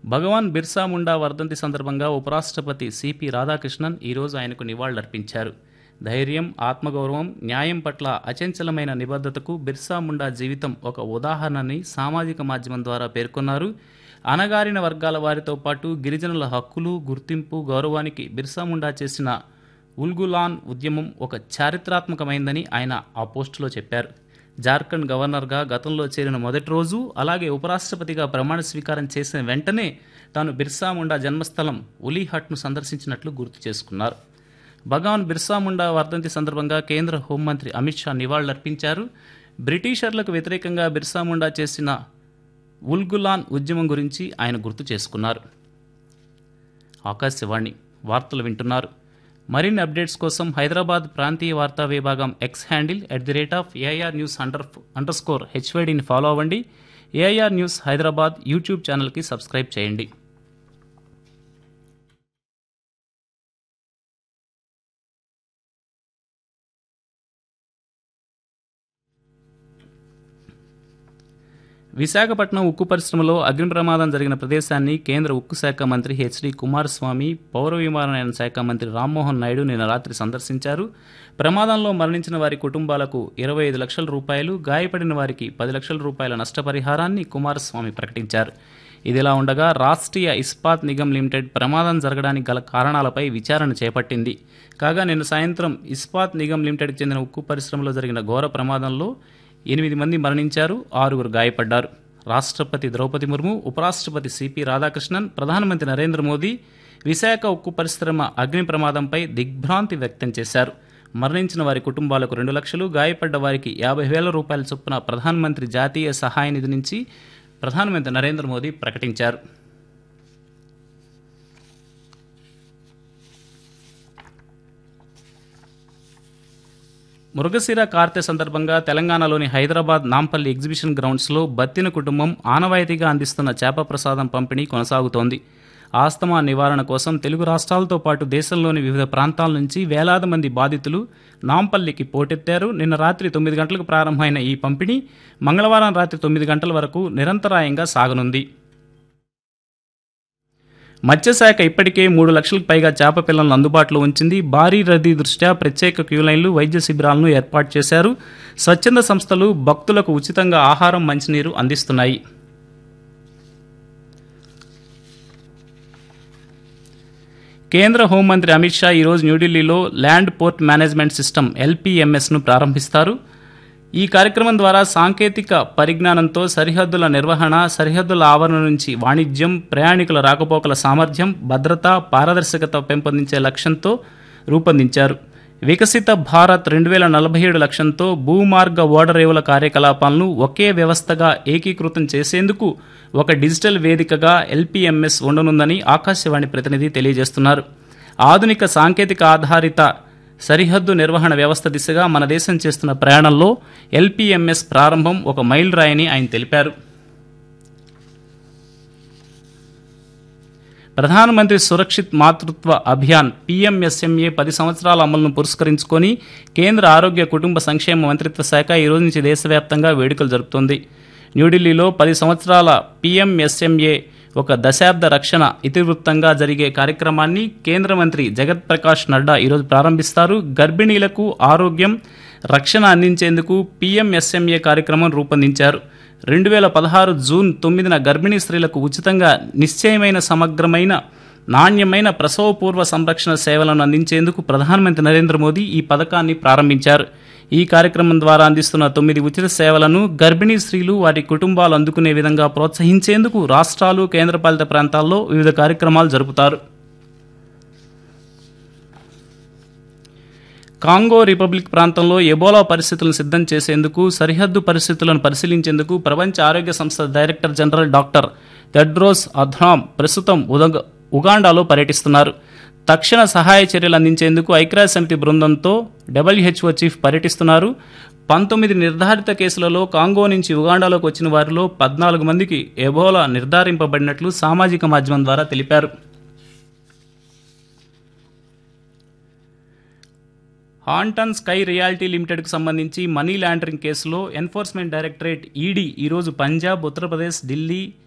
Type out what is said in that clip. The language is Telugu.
భగవాన్ బిర్సా ముండా వర్ధంతి సందర్భంగా ఉపరాష్ట్రపతి సిపి రాధాకృష్ణన్ ఈరోజు ఆయనకు నివాళులర్పించారు ధైర్యం ఆత్మగౌరవం న్యాయం పట్ల అచంచలమైన నిబద్ధతకు బిర్సా ముండా జీవితం ఒక ఉదాహరణని సామాజిక మాధ్యమం ద్వారా పేర్కొన్నారు అణగారిన వర్గాల వారితో పాటు గిరిజనుల హక్కులు గుర్తింపు గౌరవానికి బిర్సా ముండా చేసిన ఉల్గులాన్ ఉద్యమం ఒక చారిత్రాత్మకమైందని ఆయన ఆ పోస్టులో చెప్పారు జార్ఖండ్ గవర్నర్గా గతంలో చేరిన మొదటి రోజు అలాగే ఉపరాష్ట్రపతిగా ప్రమాణ స్వీకారం చేసిన వెంటనే తాను బిర్సా ముండా జన్మస్థలం ఉలీహట్ను సందర్శించినట్లు గుర్తు చేసుకున్నారు భగవాన్ బిర్సా ముండా వర్ధంతి సందర్భంగా కేంద్ర హోంమంత్రి అమిత్ షా నివాళులర్పించారు బ్రిటిషర్లకు వ్యతిరేకంగా బిర్సా ముండా చేసిన ఉల్గులాన్ ఉద్యమం గురించి ఆయన గుర్తు చేసుకున్నారు ఆకాశవాణి వార్తలు వింటున్నారు మరిన్ని అప్డేట్స్ కోసం హైదరాబాద్ ప్రాంతీయ వార్తా విభాగం X handle at the rate of AIR news under underscore హెచ్వైడిని ఫాలో అవ్వండి ఏఐఆర్ న్యూస్ హైదరాబాద్ యూట్యూబ్ ఛానల్కి సబ్స్క్రైబ్ చేయండి విశాఖపట్నం ఉక్కు పరిశ్రమలో అగ్ని ప్రమాదం జరిగిన ప్రదేశాన్ని కేంద్ర ఉక్కు శాఖ మంత్రి హెచ్డి కుమారస్వామి పౌర విమానయాన శాఖ మంత్రి రామ్మోహన్ నాయుడు నిన్న రాత్రి సందర్శించారు ప్రమాదంలో మరణించిన వారి కుటుంబాలకు ఇరవై ఐదు లక్షల రూపాయలు గాయపడిన వారికి పది లక్షల రూపాయల నష్టపరిహారాన్ని కుమారస్వామి ప్రకటించారు ఇదిలా ఉండగా రాష్ట్రీయ ఇస్పాత్ నిగమ్ లిమిటెడ్ ప్రమాదం జరగడానికి గల కారణాలపై విచారణ చేపట్టింది కాగా నిన్న సాయంత్రం ఇస్పాత్ నిగమ్ లిమిటెడ్కి చెందిన ఉక్కు పరిశ్రమలో జరిగిన ఘోర ప్రమాదంలో ఎనిమిది మంది మరణించారు ఆరుగురు గాయపడ్డారు రాష్ట్రపతి ద్రౌపది ముర్ము ఉపరాష్ట్రపతి సిపి రాధాకృష్ణన్ ప్రధానమంత్రి నరేంద్ర మోదీ విశాఖ ఉక్కు పరిశ్రమ అగ్ని ప్రమాదంపై దిగ్భ్రాంతి వ్యక్తం చేశారు మరణించిన వారి కుటుంబాలకు రెండు లక్షలు గాయపడ్డ వారికి యాభై వేల రూపాయల చొప్పున ప్రధానమంత్రి జాతీయ సహాయ నిధి నుంచి ప్రధానమంత్రి నరేంద్ర మోదీ ప్రకటించారు మృగశిర కార్తె సందర్భంగా తెలంగాణలోని హైదరాబాద్ నాంపల్లి ఎగ్జిబిషన్ గ్రౌండ్స్లో బత్తిన కుటుంబం ఆనవాయితీగా అందిస్తున్న చేప ప్రసాదం పంపిణీ కొనసాగుతోంది ఆస్తమా నివారణ కోసం తెలుగు రాష్ట్రాలతో పాటు దేశంలోని వివిధ ప్రాంతాల నుంచి వేలాది మంది బాధితులు నాంపల్లికి పోటెత్తారు నిన్న రాత్రి తొమ్మిది గంటలకు ప్రారంభమైన ఈ పంపిణీ మంగళవారం రాత్రి తొమ్మిది గంటల వరకు నిరంతరాయంగా సాగనుంది మత్స్యశాఖ ఇప్పటికే మూడు లక్షలకు పైగా చేప పిల్లలను అందుబాటులో ఉంచింది భారీ రద్దీ దృష్ట్యా ప్రత్యేక క్యూ లైన్లు వైద్య శిబిరాలను ఏర్పాటు చేశారు స్వచ్ఛంద సంస్థలు భక్తులకు ఉచితంగా ఆహారం మంచినీరు అందిస్తున్నాయి కేంద్ర హోంమంత్రి అమిత్ షా ఈరోజు న్యూఢిల్లీలో ల్యాండ్ పోర్ట్ మేనేజ్మెంట్ సిస్టమ్ ఎల్పీఎంఎస్ను ప్రారంభిస్తారు ఈ కార్యక్రమం ద్వారా సాంకేతిక పరిజ్ఞానంతో సరిహద్దుల నిర్వహణ సరిహద్దుల ఆవరణ నుంచి వాణిజ్యం ప్రయాణికుల రాకపోకల సామర్థ్యం భద్రత పారదర్శకత పెంపొందించే లక్ష్యంతో రూపొందించారు వికసిత భారత్ రెండు వేల నలభై ఏడు లక్ష్యంతో భూమార్గ ఓడరేవుల కార్యకలాపాలను ఒకే వ్యవస్థగా ఏకీకృతం చేసేందుకు ఒక డిజిటల్ వేదికగా ఎల్పీఎంఎస్ ఉండనుందని ఆకాశవాణి ప్రతినిధి తెలియజేస్తున్నారు ఆధునిక సాంకేతిక ఆధారిత సరిహద్దు నిర్వహణ వ్యవస్థ దిశగా మన దేశం చేస్తున్న ప్రయాణంలో ఎల్పీఎంఎస్ ప్రారంభం ఒక మైల్ రాయని ఆయన తెలిపారు ప్రధానమంత్రి సురక్షిత్ మాతృత్వ అభియాన్ పీఎంఎస్ఎంఏ పది సంవత్సరాల అమలును పురస్కరించుకొని కేంద్ర ఆరోగ్య కుటుంబ సంక్షేమ మంత్రిత్వ శాఖ ఈ రోజు నుంచి దేశవ్యాప్తంగా వేడుకలు జరుపుతోంది న్యూఢిల్లీలో పది సంవత్సరాల పీఎంఎస్ఎంఏ ఒక దశాబ్ద రక్షణ ఇతివృత్తంగా జరిగే కార్యక్రమాన్ని కేంద్ర మంత్రి జగత్ ప్రకాష్ నడ్డా ఈరోజు ప్రారంభిస్తారు గర్భిణీలకు ఆరోగ్యం రక్షణ అందించేందుకు పీఎంఎస్ఎంఏ కార్యక్రమం రూపొందించారు రెండు వేల పదహారు జూన్ తొమ్మిదిన గర్భిణీ స్త్రీలకు ఉచితంగా నిశ్చయమైన సమగ్రమైన నాణ్యమైన ప్రసవపూర్వ సంరక్షణ సేవలను అందించేందుకు ప్రధానమంత్రి నరేంద్ర మోదీ ఈ పథకాన్ని ప్రారంభించారు ఈ కార్యక్రమం ద్వారా అందిస్తున్న తొమ్మిది ఉచిత సేవలను గర్భిణీ స్త్రీలు వారి కుటుంబాలు అందుకునే విధంగా ప్రోత్సహించేందుకు రాష్ట్రాలు కేంద్రపాలిత ప్రాంతాల్లో వివిధ కార్యక్రమాలు జరుపుతారు కాంగో రిపబ్లిక్ ప్రాంతంలో ఎబోలా పరిస్థితులను సిద్ధం చేసేందుకు సరిహద్దు పరిస్థితులను పరిశీలించేందుకు ప్రపంచ ఆరోగ్య సంస్థ director general doctor Tedros Adhanom ప్రస్తుతం ఉదగ ఉగాండాలో పర్యటిస్తున్నారు తక్షణ సహాయ చర్యలు అందించేందుకు ఐక్యరాజ్య సమితి బృందంతో డబ్ల్యూహెచ్ఓ చీఫ్ పర్యటిస్తున్నారు పంతొమ్మిది నిర్ధారిత కేసులలో కాంగో నుంచి ఉగాండాలోకి వచ్చిన వారిలో పద్నాలుగు మందికి ఎబోలా నిర్ధారింపబడినట్లు సామాజిక మాధ్యమం ద్వారా తెలిపారు హాంటన్ స్కై రియాలిటీ లిమిటెడ్కు సంబంధించి మనీ లాండరింగ్ కేసులో ఎన్ఫోర్స్మెంట్ డైరెక్టరేట్ ఈడీ ఈరోజు పంజాబ్ ఉత్తరప్రదేశ్ ఢిల్లీ